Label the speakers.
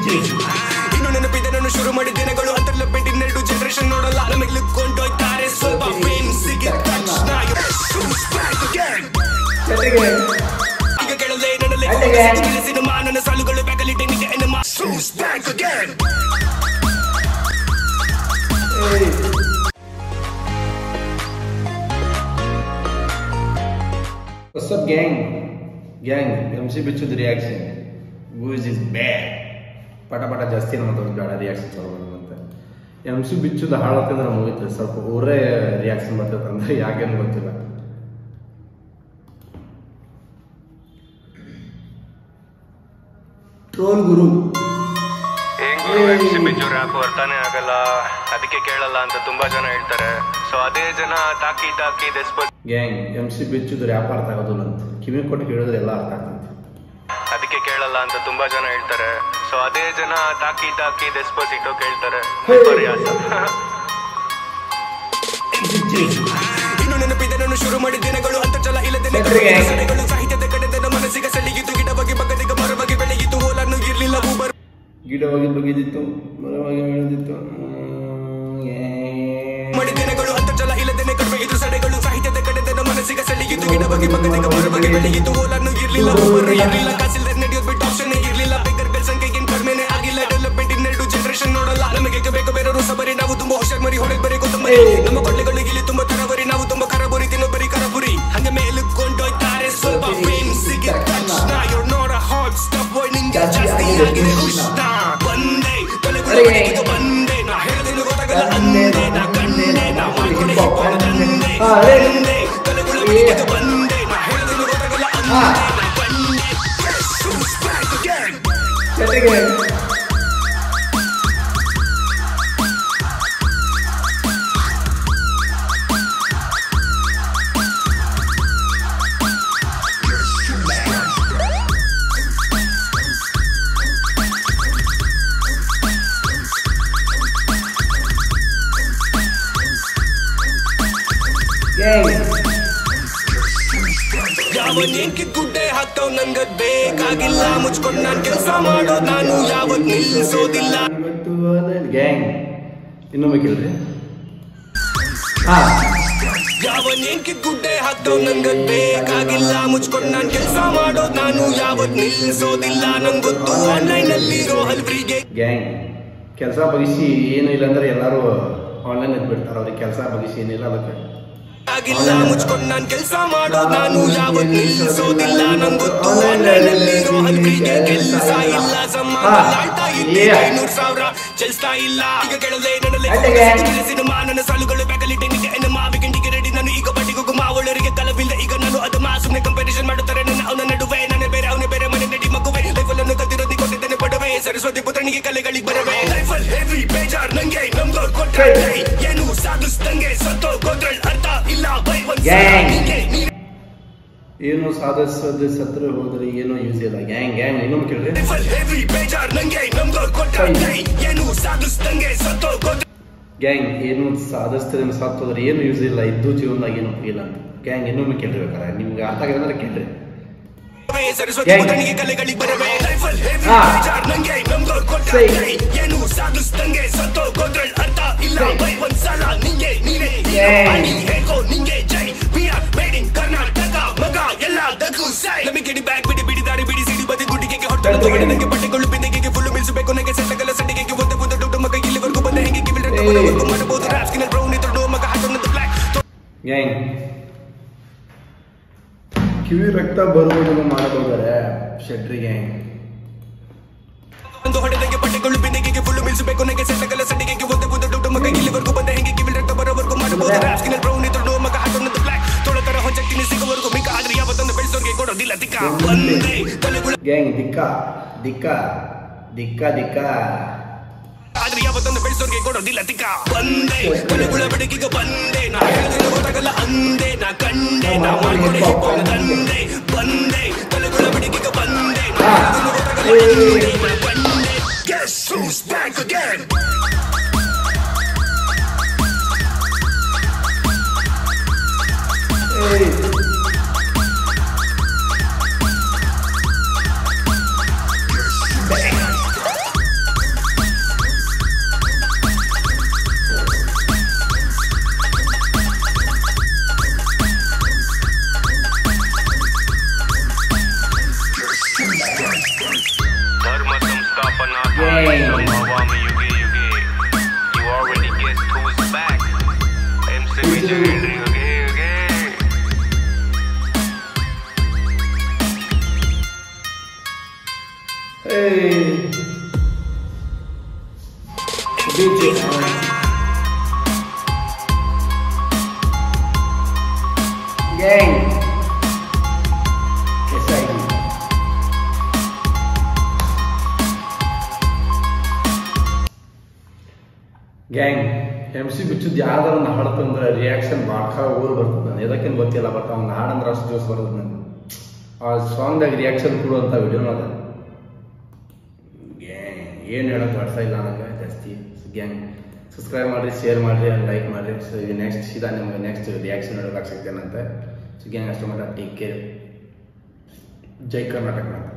Speaker 1: ಇನ್ನು ನೆನಪಿದೆ ನಾನು ಶುರು ಮಾಡಿದ ದಿನಗಳು ಅದರಲ್ಲ ಪೆಂಡಿಂಗ್ ಎರಡು ಜನರೇಷನ್ ನೋಡಲ್ಲ ನಮಗೆ ಕೊಂಡೋಯ್ತಾರೆ ಸ್ವಲ್ಪ ಫೇಮ್ ಸಿಗಿದ ತಕ್ಷಣ Shoes back again.
Speaker 2: ಜೊತೆಗೆ
Speaker 1: ಈಗ ಕೇಳಲೇ ನನ್ನಲ್ಲಿ
Speaker 2: ಅಲ್ಲಿಗೆ.
Speaker 1: ಸಿನಿಮಾ ನನ್ನ ಸಾಲುಗಳು ಬ್ಯಾಕಲಿಟ್ಟೆ ನಿಜ ಎನ್ನುವ Shoes back again.
Speaker 2: ಏಯ್. What's up, gang? Gang, M C ಬಿಚ್ಚುದು ರಿಯಾಕ್ಷನ್ ಗೂಸ್ ಇಸ್ ಬ್ಯಾಡ್ ಪಟ ಪಟ ಜಾಸ್ತಿ ನಮ್ಮ ಬೇಡ ರಿಯಾಕ್ಷನ್ ಚಾಲು ಅಂತ ಎಮ್ ಸಿ ಬಿಚ್ಚುದು ಹಾಳತ್ತಂದ್ರೆ ಮುಗಿತು ಸ್ವಲ್ಪ ಊರೇ ರಿಯಾಕ್ಷನ್ ಬರ್ತದೆ ಅಂದ್ರೆ ಯಾಕೇನು ಗೊತ್ತಿಲ್ಲ ಟ್ರೋಲ್ ಗುರು
Speaker 3: ಹೆಂಗು ಎಫ್ಸಿ ಬಿಚ್ಚು ರ್ಯಾಪ್ ಅರ್ಥನೇ ಆಗಲ್ಲ ಅದಕ್ಕೆ ಕೇಳಲ್ಲ ಅಂತ ತುಂಬಾ ಜನ ಹೇಳ್ತಾರೆ ಸೊ ಅದೇ ಜನ ತಾಕಿ ತಾಕಿ ದೆಸ್ಪ
Speaker 2: ಗ್ಯಾಂಗ್ ಎಮ್ ಸಿ ಬಿಚ್ಚುದು ರ್ಯಾಪ್ ಅರ್ಥ ಆಗೋದಿಲ್ಲ ಅಂತ ಕಿವಿ ಕೊಟ್ಟು ಕೇಳಿದ್ರೆ ಎಲ್ಲ ಅರ್ಥ ಆಗ್ತದೆ
Speaker 3: ಅದಕ್ಕೆ ಕೇಳಲ್ಲ ಅಂತ ತುಂಬಾ ಜನ ಹೇಳ್ತಾರೆ ಸೊ ಅದೇ ಜನ ತಾಕಿ ತಾಕಿ ದೆಸ್ಪಸಿಟೋ ಕೇಳ್ತಾರೆ
Speaker 2: ಹೇ.
Speaker 3: ಪರ್ಯಾಸ
Speaker 1: ಇನ್ನು ನೆನಪಿದೆ ನಾನು ಶುರು ಮಾಡಿದ ದಿನಗಳು ಅಂತರ್ಜಲ ಇಲ್ಲದೆ
Speaker 2: ಜೊತೆಗೆ.
Speaker 1: ಸೆಳೆಗಳು ಸಾಹಿತ್ಯದ ಕಡೆದ ಮನಸ್ಸಿಗೆ ಸೆಳೆಯಿತು ಗಿಡ ಬಗ್ಗೆ ಬಗದಿಗ ಮರವಾಗಿ ಬೆಳೆಯಿತು ಹೋಲನ್ನು ಇರ್ಲಿಲ್ಲ ಊಬರ್
Speaker 2: ಗಿಡವಾಗಿ ಬಗೆದಿತ್ತು ಮರವಾಗಿ ಬೆಳೆದಿತ್ತು
Speaker 1: ಮಾಡಿದ ದಿನಗಳು ಅಂತರ್ಜಲ ಇಲ್ಲದೆ ಕಡಿಮೆ ಇದು ಸಡೆಗಳು ಸಾಹಿತ್ಯದ ಕಡೆದ ಮನಸ್ಸಿಗೆ ಸೆಳೆಯಿತು ಗಿಡ ಬಗ್ಗೆ ಬಗದಿಗ ಮರವಾಗಿ ಬೆಳೆಯಿತು ಹೋಲನ್ನು ಇರ್ಲಿಲ್ಲ ಊಬರ್ ಇರ್ಲಿಲ್ಲ ಕಾಸಿಲ್ಲದೆ ನಡೆಯೋದು ಬಿಟ್ಟು ಆಪ್ಷನ್ ಇರ್ಲಿಲ್ಲ ಬೇಕರ್ಗಳ ಸಂಖ್ಯೆ ಏನ್ ಕಡಿಮೆನೆ ಆಗಿಲ್ಲ ಡೆವಲಪ್ಮೆಂಟ್ ಇನ್ನೆರಡು ಜನರೇಷನ್ ನೋಡಲ್ಲ ನಮಗೆ ಬೇಕು ಬೇರೆಯವರು ಸಬರಿ ನಾವು ತುಂಬಾ ಹುಷಾರ್ ಮರಿ ಹೊಡೆದ್ ಬರೀ ಕೊತ್ತಂಬರಿ ನಮ್ಮ ಕೊಳ್ಳೆಗಳು ಇಲ್ಲಿ ತುಂಬಾ ತರಬರಿ ನಾವು ತುಂಬಾ ಕರಬುರಿ ತಿನ್ನೋ ಬರೀ ಕರಬುರಿ ಹಂಗೆ ಮೇಲುಕೊಂಡೋಯ್ತಾರೆ ಸ್ವಲ್ಪ ಫೇಮ್ ಸಿಗಿದ ತಕ್ಷಣ you're not a hot stuff boy ನಿಂಗೆ ಜಾಸ್ತಿ ಆಗಿದೆ ಉಷ್ಣ ಬಂದೆ ತಲೆಗುಳ
Speaker 2: ಅರೆ.
Speaker 1: ಬಡಿಗಿದು ಬಂದೆ ನಾ ಹೇಳ್ದೇನು ಗೊತ್ತಾಗಲ್ಲ ಅಂದೆ ನಾ ಕಂಡೆ ನಾ ಮಾಡ್ಕೊಂಡೆ
Speaker 2: Hip hop.
Speaker 1: ಬಂದೆ
Speaker 2: ಹಾ, ಅರೆ.
Speaker 1: ಬಂದೆ ತಲೆಗುಳ ಬಡಿಗಿದು ಬಂದೆ ನಾ ಹೇಳ್ದೇನು ಗೊತ್ತಾಗಲ್ಲ ಅಂದೆ
Speaker 2: ಹಾ.
Speaker 1: ನಾ ಕಂಡೆ Shoes back again.
Speaker 2: ಜೊತೆಗೆ
Speaker 1: ಯಾವನೇಕೆ ಗುಡ್ಡೆ ಹಾಕ್ತಾವ್ ನಂಗ ಬೇಕಾಗಿಲ್ಲ ಮುಚ್ಕೊಂಡ್ ನಾನ್ ಕೆಲ್ಸ ಮಾಡೋದ್ ನಾನು ಯಾವತ್ ನಿಲ್ಸೋದಿಲ್ಲ
Speaker 2: ಗ್ಯಾಂಗ್ ಇನ್ನೊಮ್ಮೆ ಕೇಳ್ರಿ ಹಾ
Speaker 1: ಯಾವನೇಕೆ ಗುಡ್ಡೆ ಹಾಕ್ತಾವ್ ನಂಗ ಬೇಕಾಗಿಲ್ಲ ಮುಚ್ಕೊಂಡ್ ನಾನ್ ಕೆಲ್ಸ ಮಾಡೋದ್ ನಾನು ಯಾವತ್ ನಿಲ್ಸೋದಿಲ್ಲ ನಂಗ್ ಗೊತ್ತು ಆನ್ಲೈನ್ ಅಲ್ಲಿ ಇರೋ ಹಲ್ಬ್ರಿಗೆ
Speaker 2: ಗ್ಯಾಂಗ್ ಕೆಲಸ ಬಗಿಸಿ ಏನು ಇಲ್ಲ ಅಂದ್ರೆ ಎಲ್ಲರೂ ಆನ್ಲೈನ್ ಬಿಡ್ತಾರೆ ಅವ್ರಿಗೆ ಕೆಲಸ ಬಗಿಸಿ ಏನಿಲ್ಲ ಅದಕ್ಕೆ
Speaker 1: ಆಗಿಲ್ಲ ಮುಚ್ಕೊಂಡ್ ನಾನ್ ಕೆಲ್ಸ ಮಾಡೋದ್ ನಾನು ಯಾವತ್ ನಿಲ್ಸೋದಿಲ್ಲ ನಂಗ್ ಗೊತ್ತು ಆನ್ಲೈನ್ ಅಲ್ಲಿ ಇರೋ ಹಲ್ಬ್ರಿಗೆ ಕೆಲ್ಸ ಇಲ್ಲ ಸಮಾಧಾನ ಆಳ್ತಾ ಇದ್ದೆ
Speaker 2: Yeah.
Speaker 1: ಐನೂರ್ ಸಾವಿರ ಚಲ್ಸ್ತಾ ಇಲ್ಲ ಈಗ ಕೇಳಲೇ ನನ್ನಲ್ಲಿ
Speaker 2: ಅಲ್ಲಿಗೆ.
Speaker 1: ಸಿನಿಮಾ ನನ್ನ ಸಾಲುಗಳು ಬ್ಯಾಕಲಿಟ್ಟೆ ನಿಜ ಎನ್ನ ಮಾವಿಗಂಡಿಗೆ ರೆಡಿ ನಾನು ಈಗ ಬಟ್ಟಿಗೂ ಮಾವಳರಿಗೆ ಕಲವಿಲ್ಲ ಈಗ ನಾನು ಅದು ಮಾ ಸುಮ್ಮನೆ ಕಂಪಾರಿಸನ್ ಮಾಡುತ್ತಾರೆ ನನ್ನ ಅವನ ನಡುವೆ ನಾನೇ ಬೇರೆ ಅವನೇ ಬೇರೆ ಮನೆ ನಡಿ ಮಗುವೆ ಲೈಫಲ್ಲನ್ನು ಕಲ್ತಿರೋದಿ ಕೊಟ್ಟಿದ್ದೇನೆ ಪಡವೆ ಸರಸ್ವತಿ ಪುತ್ರನಿಗೆ ಕಲೆಗಳಿಗೆ ಬರವೆ ಲೈಫಲ್ ಹೆವಿ ಬೇಜಾರ್ ನಂಗೆ ನಮ್ದು ಕೊಟ್ರೆ ಏನು ಸಾಧಿಸ್ದಂಗೆ ಸತ್ತೋ ಗೋದ್ರಳ್ ಅರ್ಥ ಇಲ್ಲ ಬೈ ಒಂದ್ ಸಲ
Speaker 2: Gang.
Speaker 1: ನಿಂಗೆ ನೀನೆ
Speaker 2: ಏನು ಸಾಧಿಸೋದು ಸತ್ರ ಹೋದ್ರೆ ಏನೋ ಯೂಸ್ ಇಲ್ಲ ಗ್ಯಾಂಗ್ ಗ್ಯಾಂಗ್ ಇನ್ನೊಮ್ಮೆ ಕೇಳ್ರಿ
Speaker 1: ಲೈಫಲ್ ಹೆವಿ ಬೇಜಾರ್ ನಂಗೆ ನಮ್ದು ಕೊಟ್ರೆ ಏನು ಸಾಧಿಸ್ದಂಗೆ ಸತ್ತೋ ಗೋದ್ರಳ್
Speaker 2: ಗ್ಯಾಂಗ್ ಏನು ಸಾಧಿಸ್ತಾರೆ ಸತ್ತು ಹೋದ್ರೆ ಏನು ಯೂಸ್ ಇಲ್ಲ ಇದ್ದು ಜೀವನದಾಗ ಏನು ಇಲ್ಲ ಅಂತ ಗ್ಯಾಂಗ್ ಇನ್ನೊಮ್ಮೆ ಕೇಳ್ರಿ ಬೇಕಾರೆ ನಿಮ್ಗೆ ಅರ್ಥ ಆಗಿಲ್ಲ ಅಂದ್ರೆ ಕೇಳ್ರಿ
Speaker 1: ಸರಸ್ವತಿ
Speaker 2: Gang.
Speaker 1: ಪುತ್ರನಿಗೆ ಕಲೆಗಳಿಗೆ ಬರವೆ ಲೈಫಲ್ ಹೆವಿ
Speaker 2: ಹಾ.
Speaker 1: ಬೇಜಾರ್ ನಂಗೆ ನಮ್ದು ಕೊಟ್ರೆ
Speaker 2: Say.
Speaker 1: ಏನು ಸಾಧಿಸ್ದಂಗೆ ಸತ್ತೋ ಗೋದ್ರಳ್ ಅರ್ಥ ಇಲ್ಲ
Speaker 2: Say.
Speaker 1: ಬೈ ಒಂದ್ ಸಲ ನಿಂಗೆ ನೀನೆ
Speaker 2: Gang.
Speaker 1: ಮಾಡಿ ಹೇಳ್ಕೋ ನಿಂಗೆ ಜೈ we are made in Karnataka ಮಗ ಎಲ್ಲದಕ್ಕೂ ಸೈ ನಮಗೆ ಗಿಡಿ ಬ್ಯಾಗ್ ಬಿಡಿ ಬಿಡಿ ದಾರಿ ಬಿಡಿ ಸಿಡಿ ಬದಿ ಗುಡಿಗೆ ಹೊಟ್ಟೆ
Speaker 2: Gang.
Speaker 1: ನನಗೆ ಬಟ್ಟೆಗಳು ಬಿಂದಿಗೆಗೆ ಫುಲ್ ಮಿಲ್ಸಬೇಕು ನನಗೆ ಸೆಟ್ಟಗಲ ಸೆಟ್ಟಿಗೆ ಒಂದು ಒಂದು ದೊಡ್ಡ ಮಗ ಇಲ್ಲಿವರೆಗೂ ಬಂದ ಹೆಂಗೆ ಕಿವಿಲ್
Speaker 2: Hey.
Speaker 1: ಮಾಡಬಹುದು ರ್ಯಾಪ್ ಸ್ಕಿನ್ ಬ್ರೌನ್ ಇದ್ರು ಮಗ ಹಾಕೊಂಡು ಬ್ಲಾಕ್
Speaker 2: ಗ್ಯಾಂಗ್ ಕಿವಿ ರಕ್ತ ಬರುವುದನ್ನು ಮಾಡಬಹುದರೆ ಶೆಟ್ರಿ ಗ್ಯಾಂಗ್
Speaker 1: ಒಂದು ಹೊಡೆದಂಗೆ ಬಟ್ಟೆಗಳು ಬಿಂದಿಗೆಗೆ ಫುಲ್ ಮಿಲ್ಸಬೇಕು ನನಗೆ ಸೆಟ್ಟಗಲ ಸೆಟ್ಟಿಗೆ ಒಂದು ಒಂದು ದೊಡ್ಡ ಮಗ ಇಲ್ಲಿವರೆಗೂ ಬಂದ ಹೆಂಗೆ ಕಿವಿಲ್ ರಕ್ತ ಬರೋವರೆಗೂ ಮಾಡಬಹುದು ರ್ಯಾಪ್ ಸ್ಕಿನ್ ಬ್ರೌನ್ ಇದ್ರು ಮಗ ಹಾಕೊಂಡು ಬ್ಲಾಕ್ ತೊಳತರ ಹೊಂಚಕ್ಕಿನಿ ಸಿಗುವವರೆಗೂ ಮಿಕ್ಕ ಆದ್ರೆ ಯಾವತ್ತೊಂದು ಬೆಳೆಸೋರ್ಗೆ ಕೊಡೋದಿಲ್ಲ ತಿಕ್ಕ ಬಂದೆ ತಲೆಗುಳ
Speaker 2: ಗ್ಯಾಂಗ್ ದಿಕ್ಕ ದಿಕ್ಕ ದಿಕ್ಕ ದಿಕ್ಕ
Speaker 1: ಆದ್ರೆ ಯಾವತ್ತೊಂದು ಬೆಳೆಸೋರ್ಗೆ ಕೊಡೋದಿಲ್ಲ ತಿಕ್ಕ ಬಂದೆ ತಲೆಗುಳ ಬೆಡಗಿಗೆ ಬಂದೆ ನಾ ಹೇಳಿದ್ರೆ ಗೊತ್ತಾಗಲ್ಲ ಅಂದೆ ನಾ ಕಂಡೆ ನಾ ಮಾಡ್ಕೊಂಡೆ hip hop ನ ತಂದೆ ಬಂದೆ ತಲೆಗುಳ ಬೆಡಗಿಗೆ ಬಂದೆ ನಾ ಹೇಳಿದ್ರೆ ಗೊತ್ತಾಗಲ್ಲ ಅಂದೆ ನಾ ಕಂಡೆ Guess who's back again?
Speaker 2: Beach gang S I D gang M C ಬಿಚ್ಚುದು ಯಾವ್ದಾರ ಒಂದು ಹಾಡು ತಂದ್ರೆ ರಿಯಾಕ್ಷನ್ ಬಾಡ್ಕ ಊರು ಬರ್ತದೆ ನಾನು ಎದಕ್ಕೇನು ಗೊತ್ತಿಲ್ಲ ಬಟ್ ಅವ್ನು ಹಾಡಂದ್ರೆ ಅಷ್ಟು ಜೋಸ್ ಬರ್ತದೆ ನನಗೆ ಆ ಸಾಂಗ್ದಾಗ ರಿಯಾಕ್ಷನ್ ಕೊಡುವಂಥ ವಿಡಿಯೋನ ಅದ ಗ್ಯಾಂಗ್ ಏನು ಹೇಳೋಕೆ ಬರ್ತಾ ಇಲ್ಲ ನನಗೆ ಜಾಸ್ತಿ ಗ್ಯಾಂಗ್ ಸಬ್ಸ್ಕ್ರೈಬ್ ಮಾಡಿರಿ ಶೇರ್ ಮಾಡಿರಿ ಲೈಕ್ ಮಾಡಿರಿ ಸೊ ಇದು ನೆಕ್ಸ್ಟ್ ಸೀದಾ ನಿಮಗೆ ನೆಕ್ಸ್ಟ್ ರಿಯಾಕ್ಷನ್ ಹೇಳೋಕೆ ಸಿಗ್ತೇನಂತೆ ಸೊ ಗ್ಯಾಂಗ್ ಅಷ್ಟು ಮಟ್ಟ ಟೇಕ್ ಕೇರ್ ಜೈ ಕರ್ನಾಟಕ